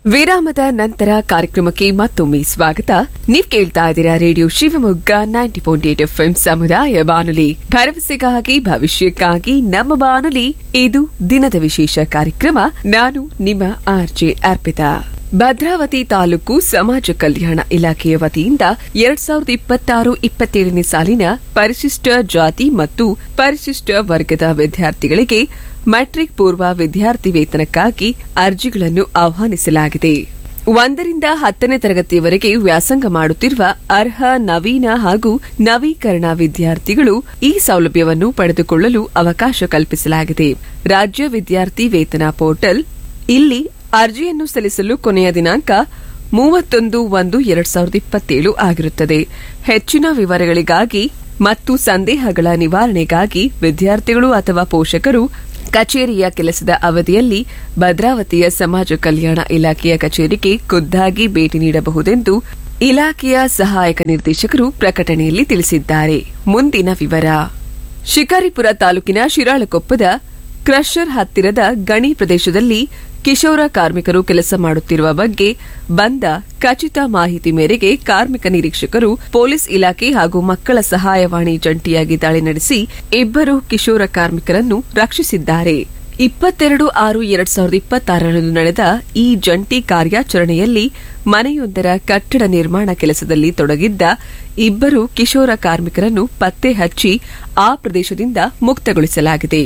ವಿರಾಮದ ನಂತರ ಕಾರ್ಯಕ್ರಮಕ್ಕೆ ಮತ್ತೊಮ್ಮೆ ಸ್ವಾಗತ ನೀವ್ ಕೇಳ್ತಾ ಇದ್ದೀರಾ radio Shivamogga ninety point eight F ಸಮುದಾಯ ಬಾನುಲಿ ಭರವಸೆಗಾಗಿ ಭವಿಷ್ಯಕ್ಕಾಗಿ ನಮ್ಮ ಬಾನುಲಿ ಇದು ದಿನದ ವಿಶೇಷ ಕಾರ್ಯಕ್ರಮ ನಾನು ನಿಮ್ಮ ಆರ್ಜೆ ಅರ್ಪಿತಾ ಭದ್ರಾವತಿ ತಾಲೂಕು ಸಮಾಜ ಕಲ್ಯಾಣ ಇಲಾಖೆಯ ವತಿಯಿಂದ ಎರಡ್ ಸಾವಿರದ ಇಪ್ಪತ್ತಾರು ಇಪ್ಪತ್ತೇಳನೇ ಸಾಲಿನ ಪರಿಶಿಷ್ಟ ಜಾತಿ ಮತ್ತು ಪರಿಶಿಷ್ಟ ವರ್ಗದ ವಿದ್ಯಾರ್ಥಿಗಳಿಗೆ ಮ್ಯಾಟ್ರಿಕ್ ಪೂರ್ವ ವಿದ್ಯಾರ್ಥಿ ವೇತನಕ್ಕಾಗಿ ಅರ್ಜಿಗಳನ್ನು ಆಹ್ವಾನಿಸಲಾಗಿದೆ ಒಂದರಿಂದ ಹತ್ತನೇ ತರಗತಿಯವರೆಗೆ ವ್ಯಾಸಂಗ ಮಾಡುತ್ತಿರುವ ಅರ್ಹ ನವೀನ ಹಾಗೂ ನವೀಕರಣ ವಿದ್ಯಾರ್ಥಿಗಳು ಈ ಸೌಲಭ್ಯವನ್ನು ಪಡೆದುಕೊಳ್ಳಲು ಅವಕಾಶ ಕಲ್ಪಿಸಲಾಗಿದೆ ರಾಜ್ಯ ವಿದ್ಯಾರ್ಥಿ ವೇತನ ಪೋರ್ಟಲ್ ಇಲ್ಲಿ ಅರ್ಜಿಯನ್ನು ಸಲ್ಲಿಸಲು ಕೊನೆಯ ದಿನಾಂಕ ಮೂವತ್ತೊಂದು ಒಂದು ಎರಡ್ ಸಾವಿರದ ಇಪ್ಪತ್ತೇಳು ಆಗಿರುತ್ತದೆ ಹೆಚ್ಚಿನ ವಿವರಗಳಿಗಾಗಿ ಮತ್ತು ಸಂದೇಹಗಳ ನಿವಾರಣೆಗಾಗಿ ವಿದ್ಯಾರ್ಥಿಗಳು ಅಥವಾ ಪೋಷಕರು ಕಚೇರಿಯ ಕೆಲಸದ ಅವಧಿಯಲ್ಲಿ ಭದ್ರಾವತಿಯ ಸಮಾಜ ಕಲ್ಯಾಣ ಇಲಾಖೆಯ ಕಚೇರಿಗೆ ಖುದ್ದಾಗಿ ಭೇಟಿ ನೀಡಬಹುದೆಂದು ಇಲಾಖೆಯ ಸಹಾಯಕ ನಿರ್ದೇಶಕರು ಪ್ರಕಟಣೆಯಲ್ಲಿ ತಿಳಿಸಿದ್ದಾರೆ ಮುಂದಿನ ವಿವರ ಶಿಕಾರಿಪುರ ತಾಲೂಕಿನ ಶಿರಾಳಕೊಪ್ಪದ ಕ್ರಷರ್ ಹತ್ತಿರದ ಗಣಿ ಪ್ರದೇಶದಲ್ಲಿ ಕಿಶೋರ ಕಾರ್ಮಿಕರು ಕೆಲಸ ಮಾಡುತ್ತಿರುವ ಬಗ್ಗೆ ಬಂದ ಖಚಿತ ಮಾಹಿತಿ ಮೇರೆಗೆ ಕಾರ್ಮಿಕ ನಿರೀಕ್ಷಕರು ಪೊಲೀಸ್ ಇಲಾಖೆ ಹಾಗೂ ಮಕ್ಕಳ ಸಹಾಯವಾಣಿ ಜಂಟಿಯಾಗಿ ದಾಳಿ ನಡೆಸಿ ಇಬ್ಬರು ಕಿಶೋರ ಕಾರ್ಮಿಕರನ್ನು ರಕ್ಷಿಸಿದ್ದಾರೆ ಇಪ್ಪತ್ತೆರಡು ಆರು ಎರಡ್ ಸಾವಿರದ ಇಪ್ಪತ್ತಾರರಂದು ನಡೆದ ಈ ಜಂಟಿ ಕಾರ್ಯಾಚರಣೆಯಲ್ಲಿ ಮನೆಯೊಂದರ ಕಟ್ಟಡ ನಿರ್ಮಾಣ ಕೆಲಸದಲ್ಲಿ ತೊಡಗಿದ್ದ ಇಬ್ಬರು ಕಿಶೋರ ಕಾರ್ಮಿಕರನ್ನು ಪತ್ತೆ ಹಚ್ಚಿ ಆ ಪ್ರದೇಶದಿಂದ ಮುಕ್ತಗೊಳಿಸಲಾಗಿದೆ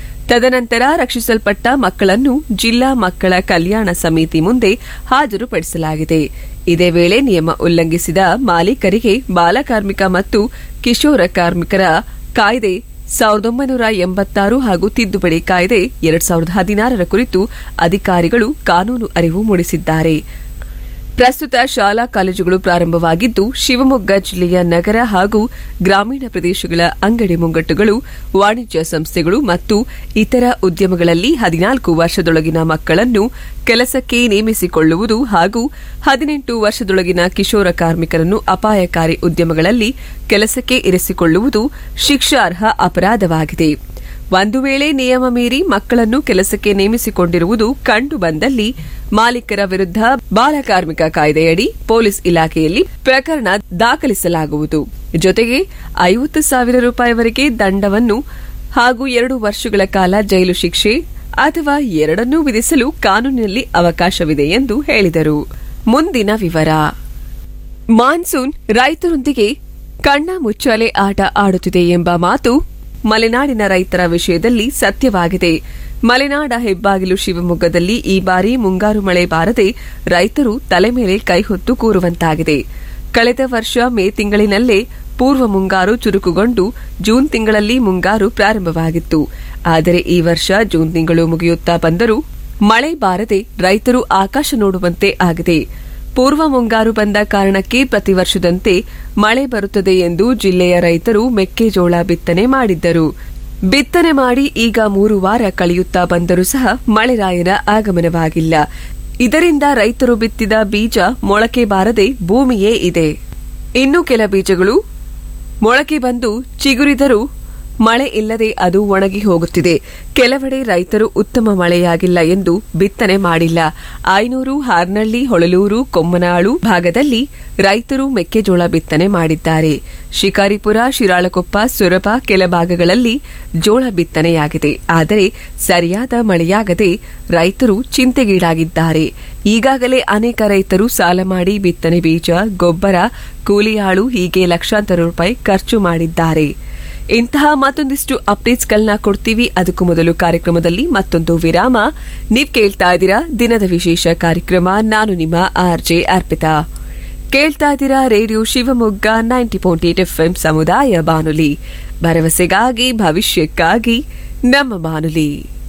ತದನಂತರ ರಕ್ಷಿಸಲ್ಪಟ್ಟ ಮಕ್ಕಳನ್ನು ಜಿಲ್ಲಾ ಮಕ್ಕಳ ಕಲ್ಯಾಣ ಸಮಿತಿ ಮುಂದೆ ಹಾಜರುಪಡಿಸಲಾಗಿದೆ ಇದೇ ವೇಳೆ ನಿಯಮ ಉಲ್ಲಂಘಿಸಿದ ಮಾಲೀಕರಿಗೆ ಬಾಲಕಾರ್ಮಿಕ ಮತ್ತು ಕಿಶೋರ ಕಾರ್ಮಿಕರ ಕಾಯ್ದೆ ಸಾವಿರದ ಒಂಬೈನೂರ ಎಂಬತ್ತಾರು ಹಾಗೂ ತಿದ್ದುಪಡಿ ಕಾಯ್ದೆ ಎರಡ್ ಸಾವಿರದ ಹದಿನಾರರ ಕುರಿತು ಅಧಿಕಾರಿಗಳು ಕಾನೂನು ಅರಿವು ಮೂಡಿಸಿದ್ದಾರೆ ಪ್ರಸ್ತುತ ಶಾಲಾ ಕಾಲೇಜುಗಳು ಪ್ರಾರಂಭವಾಗಿದ್ದು ಶಿವಮೊಗ್ಗ ಜಿಲ್ಲೆಯ ನಗರ ಹಾಗೂ ಗ್ರಾಮೀಣ ಪ್ರದೇಶಗಳ ಅಂಗಡಿ ಮುಂಗಟ್ಟುಗಳು ವಾಣಿಜ್ಯ ಸಂಸ್ಥೆಗಳು ಮತ್ತು ಇತರ ಉದ್ಯಮಗಳಲ್ಲಿ ಹದಿನಾಲ್ಕು ವರ್ಷದೊಳಗಿನ ಮಕ್ಕಳನ್ನು ಕೆಲಸಕ್ಕೆ ನೇಮಿಸಿಕೊಳ್ಳುವುದು ಹಾಗೂ ಹದಿನೆಂಟು ವರ್ಷದೊಳಗಿನ ಕಿಶೋರ ಕಾರ್ಮಿಕರನ್ನು ಅಪಾಯಕಾರಿ ಉದ್ಯಮಗಳಲ್ಲಿ ಕೆಲಸಕ್ಕೆ ಇರಿಸಿಕೊಳ್ಳುವುದು ಶಿಕ್ಷಾರ್ಹ ಅಪರಾಧವಾಗಿದೆ ಒಂದು ವೇಳೆ ನಿಯಮ ಮೀರಿ ಮಕ್ಕಳನ್ನು ಕೆಲಸಕ್ಕೆ ನೇಮಿಸಿಕೊಂಡಿರುವುದು ಕಂಡು ಬಂದಲ್ಲಿ ಮಾಲೀಕರ ವಿರುದ್ಧ ಬಾಲಕಾರ್ಮಿಕ ಕಾಯ್ದೆಯಡಿ ಪೊಲೀಸ್ ಇಲಾಖೆಯಲ್ಲಿ ಪ್ರಕರಣ ದಾಖಲಿಸಲಾಗುವುದು ಜೊತೆಗೆ ಐವತ್ತು ಸಾವಿರ ರೂಪಾಯಿವರೆಗೆ ದಂಡವನ್ನು ಹಾಗೂ ಎರಡು ವರ್ಷಗಳ ಕಾಲ ಜೈಲು ಶಿಕ್ಷೆ ಅಥವಾ ಎರಡನ್ನೂ ವಿಧಿಸಲು ಕಾನೂನಿನಲ್ಲಿ ಅವಕಾಶವಿದೆ ಎಂದು ಹೇಳಿದರು ಮುಂದಿನ ವಿವರ ಮಾನ್ಸೂನ್ ರೈತರೊಂದಿಗೆ ಕಣ್ಣ ಮುಚ್ಚಾಲೆ ಆಟ ಆಡುತ್ತಿದೆ ಎಂಬ ಮಾತು ಮಲೆನಾಡಿನ ರೈತರ ವಿಷಯದಲ್ಲಿ ಸತ್ಯವಾಗಿದೆ ಮಲೆನಾಡ ಹೆಬ್ಬಾಗಿಲು ಶಿವಮೊಗ್ಗದಲ್ಲಿ ಈ ಬಾರಿ ಮುಂಗಾರು ಮಳೆ ಬಾರದೆ ರೈತರು ತಲೆ ಮೇಲೆ ಕೈಹೊತ್ತು ಕೂರುವಂತಾಗಿದೆ ಕಳೆದ ವರ್ಷ ಮೇ ತಿಂಗಳಿನಲ್ಲೇ ಪೂರ್ವ ಮುಂಗಾರು ಚುರುಕುಗೊಂಡು ಜೂನ್ ತಿಂಗಳಲ್ಲಿ ಮುಂಗಾರು ಪ್ರಾರಂಭವಾಗಿತ್ತು ಆದರೆ ಈ ವರ್ಷ ಜೂನ್ ತಿಂಗಳು ಮುಗಿಯುತ್ತಾ ಬಂದರೂ ಮಳೆ ಬಾರದೆ ರೈತರು ಆಕಾಶ ನೋಡುವಂತೆ ಆಗಿದೆ ಪೂರ್ವ ಮುಂಗಾರು ಬಂದ ಕಾರಣಕ್ಕೆ ಪ್ರತಿ ವರ್ಷದಂತೆ ಮಳೆ ಬರುತ್ತದೆ ಎಂದು ಜಿಲ್ಲೆಯ ರೈತರು ಮೆಕ್ಕೆಜೋಳ ಬಿತ್ತನೆ ಮಾಡಿದ್ದರು ಬಿತ್ತನೆ ಮಾಡಿ ಈಗ ಮೂರು ವಾರ ಕಳೆಯುತ್ತಾ ಬಂದರೂ ಸಹ ಮಳೆರಾಯನ ಆಗಮನವಾಗಿಲ್ಲ ಇದರಿಂದ ರೈತರು ಬಿತ್ತಿದ ಬೀಜ ಮೊಳಕೆ ಬಾರದೆ ಭೂಮಿಯೇ ಇದೆ ಇನ್ನು ಕೆಲ ಬೀಜಗಳು ಮೊಳಕೆ ಬಂದು ಚಿಗುರಿದರೂ ಮಳೆ ಇಲ್ಲದೆ ಅದು ಒಣಗಿ ಹೋಗುತ್ತಿದೆ ಕೆಲವೆಡೆ ರೈತರು ಉತ್ತಮ ಮಳೆಯಾಗಿಲ್ಲ ಎಂದು ಬಿತ್ತನೆ ಮಾಡಿಲ್ಲ ಆಯ್ನೂರು ಹಾರ್ನಳ್ಳಿ ಹೊಳಲೂರು ಕೊಮ್ಮನಾಳು ಭಾಗದಲ್ಲಿ ರೈತರು ಮೆಕ್ಕೆಜೋಳ ಬಿತ್ತನೆ ಮಾಡಿದ್ದಾರೆ ಶಿಕಾರಿಪುರ ಶಿರಾಳಕೊಪ್ಪ ಸೊರಬ ಕೆಲ ಭಾಗಗಳಲ್ಲಿ ಜೋಳ ಬಿತ್ತನೆಯಾಗಿದೆ ಆದರೆ ಸರಿಯಾದ ಮಳೆಯಾಗದೆ ರೈತರು ಚಿಂತೆಗೀಡಾಗಿದ್ದಾರೆ ಈಗಾಗಲೇ ಅನೇಕ ರೈತರು ಸಾಲ ಮಾಡಿ ಬಿತ್ತನೆ ಬೀಜ ಗೊಬ್ಬರ ಕೂಲಿಯಾಳು ಹೀಗೆ ಲಕ್ಷಾಂತರ ರೂಪಾಯಿ ಖರ್ಚು ಮಾಡಿದ್ದಾರೆ ಇಂತಹ ಮತ್ತೊಂದಿಷ್ಟು ಅಪ್ಡೇಟ್ಸ್ಗಳನ್ನ ಕೊಡ್ತೀವಿ ಅದಕ್ಕೂ ಮೊದಲು ಕಾರ್ಯಕ್ರಮದಲ್ಲಿ ಮತ್ತೊಂದು ವಿರಾಮ ನೀವ್ ಕೇಳ್ತಾ ಇದ್ದೀರಾ ದಿನದ ವಿಶೇಷ ಕಾರ್ಯಕ್ರಮ ನಾನು ನಿಮ್ಮ ಆರ್ಜೆ ಅರ್ಪಿತಾ ಕೇಳ್ತಾ ಇದ್ದೀರಾ radio Shivamogga ninety point eight F ಸಮುದಾಯ ಬಾನುಲಿ ಭರವಸೆಗಾಗಿ ಭವಿಷ್ಯಕ್ಕಾಗಿ ನಮ್ಮ ಬಾನುಲಿ